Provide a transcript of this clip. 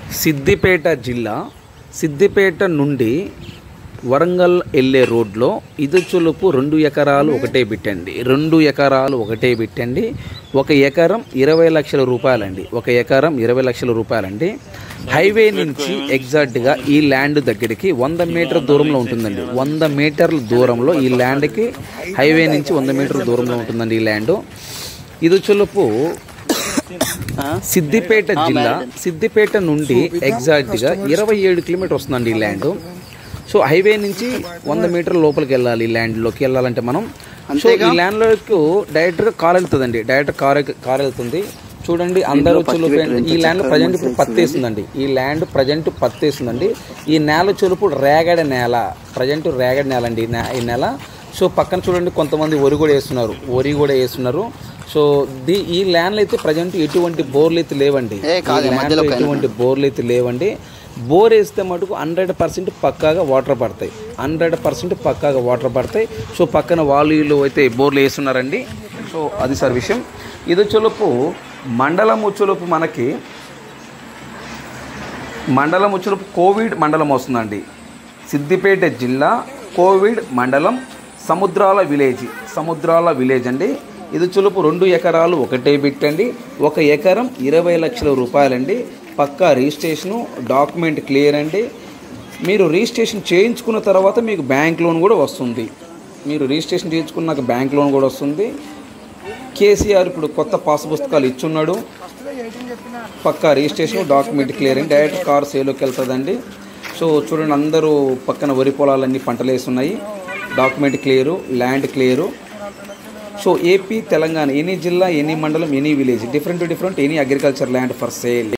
సిద్దిపేట జిల్లా సిద్దిపేట నుండి వరంగల్ వెళ్ళే రోడ్లో ఇదుచులుపు రెండు ఎకరాలు ఒకటే బిట్టండి రెండు ఎకరాలు ఒకటే బిట్టండి ఒక ఎకరం ఇరవై లక్షల రూపాయలండి ఒక ఎకరం ఇరవై లక్షల రూపాయలండి హైవే నుంచి ఎగ్జాక్ట్గా ఈ ల్యాండ్ దగ్గరికి వంద మీటర్ దూరంలో ఉంటుందండి వంద మీటర్ల దూరంలో ఈ ల్యాండ్కి హైవే నుంచి వంద మీటర్ల దూరంలో ఉంటుందండి ఈ ల్యాండ్ ఇదుచులుపు సిద్దిపేట జిల్లా సిద్దిపేట నుండి ఎగ్జాక్ట్గా ఇరవై ఏడు కిలోమీటర్ వస్తుందండి ఈ ల్యాండ్ సో హైవే నుంచి వంద మీటర్ల లోపలికి వెళ్ళాలి ఈ ల్యాండ్లోకి వెళ్ళాలంటే మనం సో ఈ ల్యాండ్లోకి డైరెక్ట్గా కార్ వెళ్తుందండి డైరెక్ట్ కార్ కార్ వెళ్తుంది చూడండి అందరూ చులుపు ఈ ల్యాండ్ ప్రజెంట్ ఇప్పుడు పత్తి వేస్తుందండి ఈ ల్యాండ్ ప్రజెంట్ పత్తి వేస్తుందండి ఈ నేల చులుపు రేగడి నేల ప్రజెంట్ రేగడి నేల అండి ఈ నే- ఈ నేల సో పక్కన చూడండి కొంతమంది వరి కూడా వేస్తున్నారు వరి కూడా వేస్తున్నారు సో ది ఈ ల్యాండ్లో అయితే ప్రజెంట్ ఎటువంటి బోర్లు అయితే లేవండి ఏ కాదు, ఈ ల్యాండ్లో ఎటువంటి బోర్లు అయితే లేవండి బోర్ వేస్తే మటుకు హండ్రెడ్ పర్సెంట్ పక్కాగా వాటర్ పడతాయి హండ్రెడ్ పర్సెంట్ పక్కాగా వాటర్ పడతాయి సో పక్కన వాళ్ళు వీళ్ళు అయితే బోర్లు వేస్తున్నారండి సో అది సార్ విషయం ఇది చులుపు మండలం చులుపు మనకి మండలం చులుపు కోవిడ్ మండలం వస్తుందండి సిద్దిపేట జిల్లా కోవిడ్ మండలం సముద్రాల విలేజ్ సముద్రాల విలేజ్ అండి ఇది చులుపు రెండు ఎకరాలు ఒకటే బిట్టండి ఒక ఎకరం ఇరవై లక్షల రూపాయలండి పక్కా రిజిస్ట్రేషను డాక్యుమెంట్ క్లియర్ అండి మీరు రిజిస్ట్రేషన్ చేయించుకున్న తర్వాత మీకు బ్యాంక్ లోన్ కూడా వస్తుంది మీరు రిజిస్ట్రేషన్ చేయించుకున్నాక బ్యాంక్ లోన్ కూడా వస్తుంది కేసీఆర్ ఇప్పుడు కొత్త పాస్ పుస్తకాలు ఇచ్చున్నాడు పక్కా రిజిస్ట్రేషన్ డాక్యుమెంట్ క్లియర్ అండి డైరెక్ట్ కార్ సేలోకి వెళ్తుందండి సో చూడండి అందరూ పక్కన వరి పొలాలన్నీ పంటలు వేస్తున్నాయి document clear land clear so AP Telangana any జిల్లా ఎనీ మండలం any village different different any agriculture land for sale